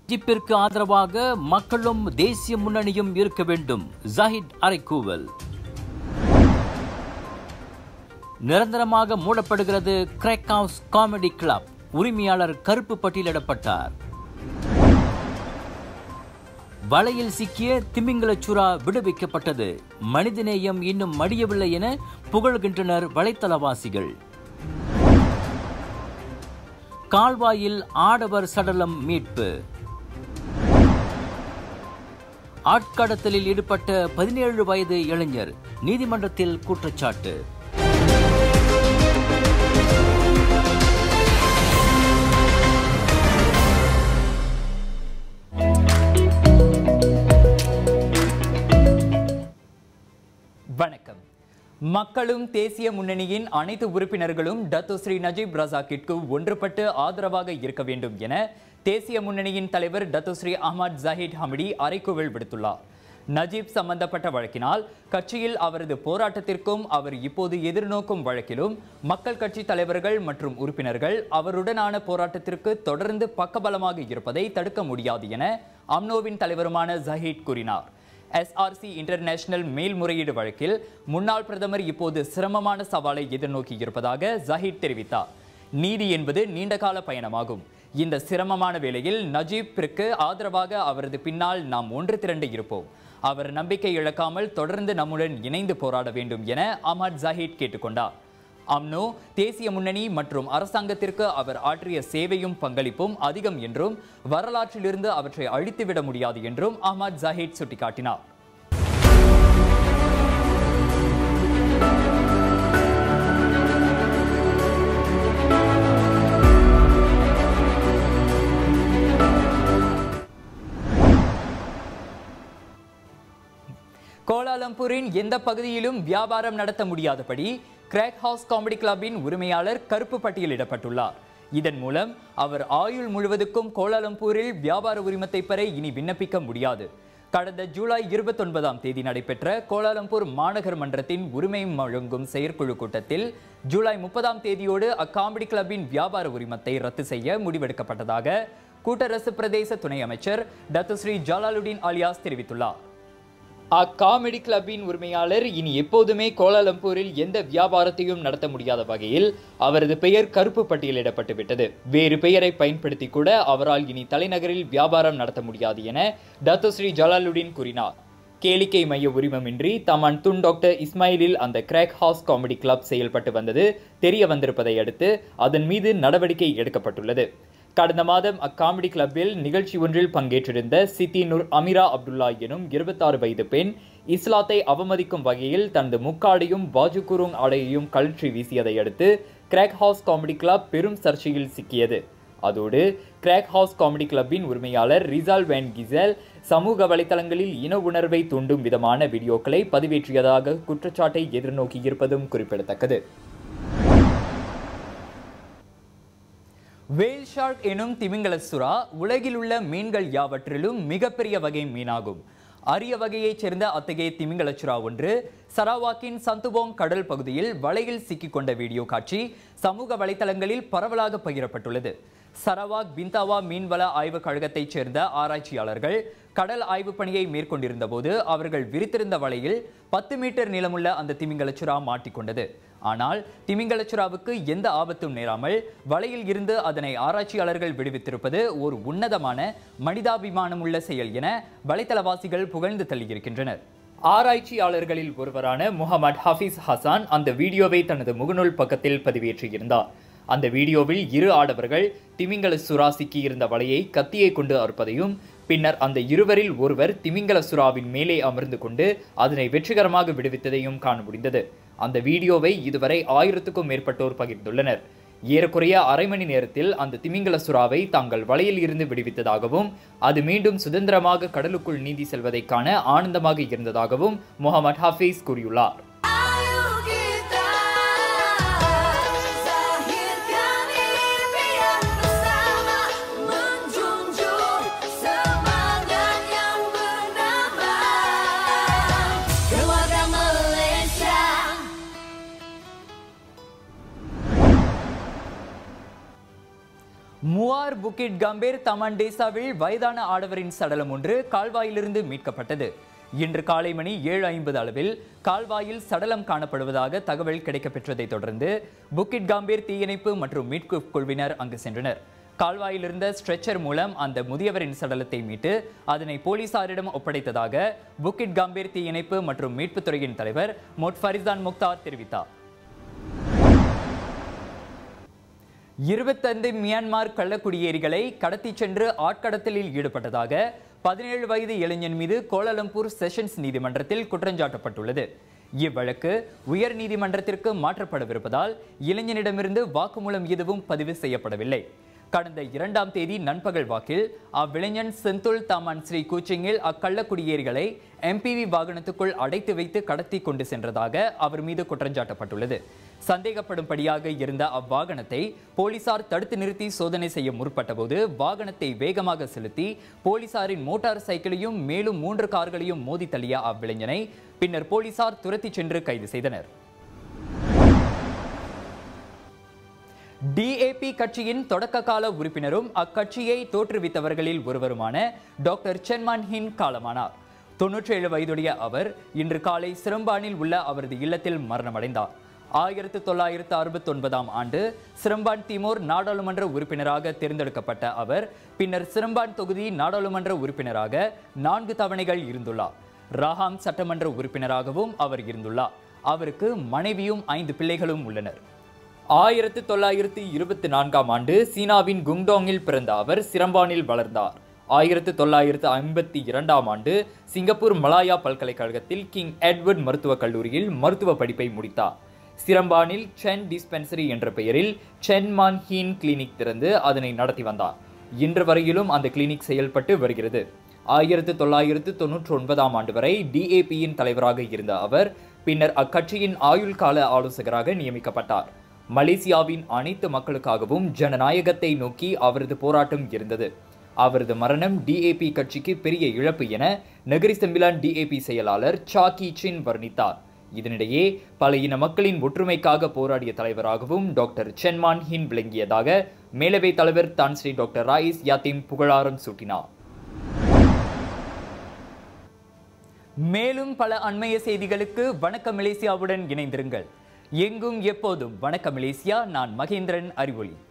ஜிப்பிற்கு ஆதரவாக மக்களும் தேசிய முன்னணியும் இருக்க வேண்டும் ஜாஹித் அரைக்கூவல் நிரந்தரமாக மூடப்படுகிறது கிராக் ஹவுஸ் காமெடி கிளப் உரிமையாளர் கருப்பு பட்டியலிடப்பட்டார் வலையில் சிக்கிய திமிங்கலச்சுறா விடுவிக்கப்பட்டது மனிதநேயம் இன்னும் மடியவில்லை என புகழ்கின்றனர் வலைத்தளவாசிகள் கால்வாயில் ஆடவர் சடலம் மீட்பு ஆட்கடத்தலில் ஈடுபட்ட பதினேழு வயது இளைஞர் நீதிமன்றத்தில் குற்றச்சாட்டு வணக்கம் மக்களும் தேசிய முன்னணியின் அனைத்து உறுப்பினர்களும் டத்து ஸ்ரீ நஜீப் ரசாக்கிற்கு ஒன்றுபட்டு ஆதரவாக இருக்க வேண்டும் என தேசிய முன்னணியின் தலைவர் Datuk Seri Ahmad Zahid Hamidi அறைகூவல் விடுத்துள்ளார் நஜீப் சம்பந்தப்பட்ட வழக்கினால் கட்சியில் அவரது போராட்டத்திற்கும் அவர் இப்போது எதிர்நோக்கும் வழக்கிலும் மக்கள் கட்சி தலைவர்கள் மற்றும் உறுப்பினர்கள் அவருடனான போராட்டத்திற்கு தொடர்ந்து பக்கபலமாக இருப்பதை தடுக்க முடியாது என அம்னோவின் தலைவருமான ஜஹீத் கூறினார் எஸ்ஆர்சி இன்டர்நேஷனல் மேல்முறையீடு வழக்கில் முன்னாள் பிரதமர் இப்போது சிரமமான சவாலை எதிர்நோக்கி இருப்பதாக ஜஹீத் தெரிவித்தார் நீதி என்பது நீண்டகால பயணமாகும் இந்த சிரமமான வேளையில் நஜீப்பிற்கு ஆதரவாக அவரது பின்னால் நாம் ஒன்று திரண்டு இருப்போம் அவர் நம்பிக்கை இழக்காமல் தொடர்ந்து நம்முடன் இணைந்து போராட வேண்டும் என அமர் ஜஹீத் கேட்டுக்கொண்டார் அம்னோ தேசிய முன்னணி மற்றும் அரசாங்கத்திற்கு அவர் ஆற்றிய சேவையும் பங்களிப்பும் அதிகம் என்றும் வரலாற்றிலிருந்து அவற்றை அழித்துவிட முடியாது என்றும் அஹ்மத் ஜஹீத் சுட்டிக்காட்டினார் கோலாலம்பூரின் எந்த பகுதியிலும் வியாபாரம் நடத்த முடியாதபடி கிராக் ஹவுஸ் காமெடி கிளப்பின் உரிமையாளர் கருப்பு பட்டியலிடப்பட்டுள்ளார் இதன் மூலம் அவர் ஆயுள் முழுவதுக்கும் கோலாலம்பூரில் வியாபார உரிமத்தை பெற இனி விண்ணப்பிக்க முடியாது கடந்த ஜூலை இருபத்தொன்பதாம் தேதி நடைபெற்ற கோலாலம்பூர் மாநகர் மன்றத்தின் உரிமை வழங்கும் செயற்குழு கூட்டத்தில் ஜூலை முப்பதாம் தேதியோடு அக்காமெடி கிளப்பின் வியாபார உரிமத்தை ரத்து செய்ய முடிவெடுக்கப்பட்டதாக கூட்டரசு பிரதேச துணை அமைச்சர் டத்துஸ்ரீ ஜலாலுடீன் அலியாஸ் தெரிவித்துள்ளார் அக்காமெடி கிளப்பின் உரிமையாளர் இனி எப்போதுமே கோலாலம்பூரில் எந்த வியாபாரத்தையும் நடத்த முடியாத வகையில் அவரது பெயர் கருப்பு பட்டியலிடப்பட்டு விட்டது வேறு பெயரை பயன்படுத்தி கூட அவரால் இனி தலைநகரில் வியாபாரம் நடத்த முடியாது என டத்துஸ்ரீ ஜலாலுடீன் கூறினார் கேளிக்கை மைய உரிமமின்றி தமன் துன் டாக்டர் இஸ்மாயிலில் அந்த கிராக் ஹவுஸ் காமெடி கிளப் செயல்பட்டு வந்தது தெரிய வந்திருப்பதை அடுத்து அதன் மீது நடவடிக்கை எடுக்கப்பட்டுள்ளது கடந்த மாதம் அக்காமெடி கிளப்பில் நிகழ்ச்சி ஒன்றில் பங்கேற்றிருந்த சித்தி நூர் அமிரா அப்துல்லா எனும் இருபத்தாறு வயது பெண் இஸ்லாத்தை அவமதிக்கும் வகையில் தனது முக்காடையும் பாஜுகுருங் ஆடையையும் கழற்றி வீசியதை அடுத்து கிராக் ஹவுஸ் காமெடி கிளப் பெரும் சர்ச்சையில் சிக்கியது அதோடு கிராக் ஹவுஸ் காமெடி கிளப்பின் உரிமையாளர் ரிசால் வேன் கிசல் சமூக வலைத்தளங்களில் இன உணர்வை தூண்டும் விதமான வீடியோக்களை பதிவேற்றியதாக குற்றச்சாட்டை எதிர்நோக்கியிருப்பதும் குறிப்பிடத்தக்கது வேல் ஷார்க் எனும் திமிங்கல சுறா உலகில் உள்ள மீன்கள் யாவற்றிலும் மிகப்பெரிய வகை மீனாகும் அரிய வகையைச் சேர்ந்த அத்தகைய திமிங்கல சுறா ஒன்று சராவாக்கின் சந்துபோங் கடல் பகுதியில் வலையில் சிக்கிக்கொண்ட வீடியோ காட்சி சமூக வலைத்தளங்களில் பரவலாக பகிரப்பட்டுள்ளது சரவாக் பிந்தாவா மீன்வள ஆய்வுக் கழகத்தைச் சேர்ந்த ஆராய்ச்சியாளர்கள் கடல் ஆய்வு பணியை மேற்கொண்டிருந்த போது அவர்கள் விரித்திருந்த வலையில் பத்து மீட்டர் நீளமுள்ள அந்த திமிங்கலச்சுறா மாட்டிக்கொண்டது ஆனால் திமிங்கலச்சுறாவுக்கு எந்த ஆபத்தும் நேராமல் வலையில் இருந்து அதனை ஆராய்ச்சியாளர்கள் விடுவித்திருப்பது ஒரு உன்னதமான மனிதாபிமானம் உள்ள செயல் என வலைத்தளவாசிகள் புகழ்ந்து தள்ளியிருக்கின்றனர் ஆராய்ச்சியாளர்களில் ஒருவரான முகமது ஹஃபீஸ் ஹசான் அந்த வீடியோவை தனது முகநூல் பக்கத்தில் பதிவேற்றியிருந்தார் அந்த வீடியோவில் இரு ஆடவர்கள் திமிங்கல சுறா சிக்கியிருந்த வலையை கத்தியை கொண்டு அறுப்பதையும் பின்னர் அந்த இருவரில் ஒருவர் திமிங்கல சுறாவின் மேலே அமர்ந்து கொண்டு அதனை வெற்றிகரமாக விடுவித்ததையும் காண முடிந்தது அந்த வீடியோவை இதுவரை ஆயிரத்துக்கும் மேற்பட்டோர் பகிர்ந்துள்ளனர் ஏறக்குறைய அரை மணி நேரத்தில் அந்த திமிங்கல சுறாவை தாங்கள் வலையில் இருந்து விடுவித்ததாகவும் அது மீண்டும் சுதந்திரமாக கடலுக்குள் நீந்தி செல்வதை காண ஆனந்தமாக இருந்ததாகவும் முகமது ஹஃபீஸ் கூறியுள்ளார் Ayo kita zahirkan impian bersama menjunjung semangat yang bernama keluarga Malaysia. Muar Bukit Gambir Taman டேசாவில் வயதான ஆடவரின் சடலம் ஒன்று கால்வாயிலிருந்து மீட்கப்பட்டது இன்று காலை மணி ஏழு ஐம்பது அளவில் கால்வாயில் சடலம் காணப்படுவதாக தகவல் கிடைக்கப்பெற்றதை தொடர்ந்து புக்கிட் காம்பீர் தீயணைப்பு மற்றும் மீட்பு குழுவினர் அங்கு சென்றனர் கால்வாயில் இருந்த ஸ்ட்ரெச்சர் மூலம் அந்த முதியவரின் சடலத்தை மீட்டு அதனை போலீசாரிடம் ஒப்படைத்ததாக புக்கிட் காம்பீர் தீயணைப்பு மற்றும் மீட்புத் துறையின் தலைவர் மொட் ஃபரிசான் முக்தார் தெரிவித்தார் இருபத்தைந்து மியான்மார் கள்ளக்குடியேறிகளை கடத்திச் சென்று ஆட்கடத்தலில் ஈடுபட்டதாக பதினேழு வயது இளைஞன் மீது கோலாலம்பூர் செஷன்ஸ் நீதிமன்றத்தில் குற்றஞ்சாட்டப்பட்டுள்ளது இவ்வழக்கு உயர் நீதிமன்றத்திற்கு மாற்றப்படவிருப்பதால் இளைஞனிடமிருந்து வாக்குமூலம் எதுவும் பதிவு செய்யப்படவில்லை கடந்த இரண்டாம் தேதி நண்பகல் வாக்கில் அவ்விளைஞன் செந்துல் தாமான் ஸ்ரீ கூச்சிங்கில் அக்கள்ளக்குடியேறிகளை எம்பிவி வாகனத்துக்குள் அடைத்து வைத்து கடத்தி கொண்டு சென்றதாக அவர் மீது குற்றஞ்சாட்டப்பட்டுள்ளது சந்தேகப்படும்படியாக இருந்த அவ்வாகனத்தை போலீசார் தடுத்து நிறுத்தி சோதனை செய்ய முற்பட்டபோது வாகனத்தை வேகமாக செலுத்தி போலீசாரின் மோட்டார் சைக்கிளையும் மேலும் மூன்று கார்களையும் மோதி தள்ளிய அவ்விளைஞனை பின்னர் போலீசார் துரத்தி சென்று கைது செய்தனர் டிஏபி கட்சியின் தொடக்க கால உறுப்பினரும் அக்கட்சியை தோற்றுவித்தவர்களில் ஒருவருமான டாக்டர் சென்மான் ஹின் காலமானார் தொன்னூற்றி ஏழு வயதுடைய அவர் இன்று காலை சிரம்பானில் உள்ள அவரது இல்லத்தில் மரணமடைந்தார் ஆயிரத்து தொள்ளாயிரத்து அறுபத்தி ஒன்பதாம் ஆண்டு சிரம்பான் திமோர் நாடாளுமன்ற உறுப்பினராக தேர்ந்தெடுக்கப்பட்ட அவர் பின்னர் சிரம்பான் தொகுதி நாடாளுமன்ற உறுப்பினராக நான்கு தவணைகள் இருந்துள்ளார் ராஹாம் சட்டமன்ற உறுப்பினராகவும் அவர் இருந்துள்ளார் அவருக்கு மனைவியும் ஐந்து பிள்ளைகளும் உள்ளனர் ஆயிரத்து தொள்ளாயிரத்து இருபத்தி நான்காம் ஆண்டு சீனாவின் குங்டாங்கில் பிறந்த அவர் சிரம்பானில் வளர்ந்தார் ஆயிரத்து தொள்ளாயிரத்து ஐம்பத்தி இரண்டாம் ஆண்டு சிங்கப்பூர் மலாயா பல்கலைக்கழகத்தில் கிங் எட்வர்ட் மருத்துவக் கல்லூரியில் மருத்துவ படிப்பை முடித்தார் சிரம்பானில் சென் டிஸ்பென்சரி என்ற பெயரில் சென் மான் ஹீன் கிளினிக் திறந்து அதனை நடத்தி வந்தார் இன்று வரையிலும் அந்த கிளினிக் செயல்பட்டு வருகிறது ஆயிரத்து தொள்ளாயிரத்து தொன்னூற்றி ஒன்பதாம் ஆண்டு வரை டிஏபியின் தலைவராக இருந்த அவர் பின்னர் அக்கட்சியின் ஆயுள் கால ஆலோசகராக நியமிக்கப்பட்டார் மலேசியாவின் அனைத்து மக்களுக்காகவும் ஜனநாயகத்தை நோக்கி அவரது போராட்டம் இருந்தது அவரது மரணம் டிஏபி கட்சிக்கு பெரிய இழப்பு என நகரி செம்பிலான் டிஏபி செயலாளர் சாக்கி சின் வர்ணித்தார் இதனிடையே பல இன மக்களின் ஒற்றுமைக்காக போராடிய தலைவராகவும் டாக்டர் சென்மான் ஹின் விளங்கியதாக மேலவை தலைவர் தான் ஸ்ரீ டாக்டர் ராயிஸ் யாத்திம் புகழாரம் சூட்டினார் மேலும் பல அண்மைய செய்திகளுக்கு வணக்கம் மலேசியாவுடன் இணைந்திருங்கள் எங்கும் எப்போதும் வணக்கம் மலேசியா நான் மகேந்திரன் அறிவொளி